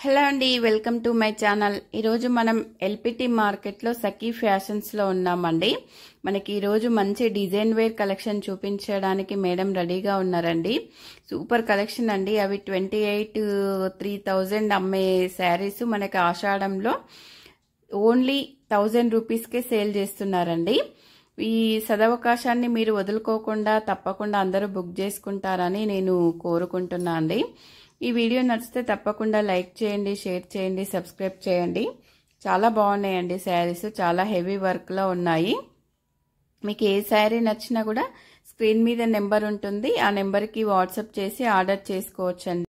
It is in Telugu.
హలో అండి వెల్కమ్ టు మై ఛానల్ ఈరోజు మనం ఎల్పిటి మార్కెట్లో సఖీ ఫ్యాషన్స్లో ఉన్నామండి మనకి ఈరోజు మంచి డిజైన్ వేర్ కలెక్షన్ చూపించడానికి మేడం రెడీగా ఉన్నారండి సూపర్ కలెక్షన్ అండి అవి ట్వంటీ ఎయిట్ త్రీ థౌజండ్ అమ్మే శారీస్ మనకి ఆషాఢంలో ఓన్లీ థౌజండ్ రూపీస్కే సేల్ చేస్తున్నారండి ఈ సదవకాశాన్ని మీరు వదులుకోకుండా తప్పకుండా అందరూ బుక్ చేసుకుంటారని నేను కోరుకుంటున్నా అండి ఈ వీడియో నచ్చితే తప్పకుండా లైక్ చేయండి షేర్ చేయండి సబ్స్క్రైబ్ చేయండి చాలా బాగున్నాయండి శారీస్ చాలా హెవీ వర్క్లో ఉన్నాయి మీకు ఏ శారీ నచ్చినా కూడా స్క్రీన్ మీద నెంబర్ ఉంటుంది ఆ నెంబర్కి వాట్సాప్ చేసి ఆర్డర్ చేసుకోవచ్చండి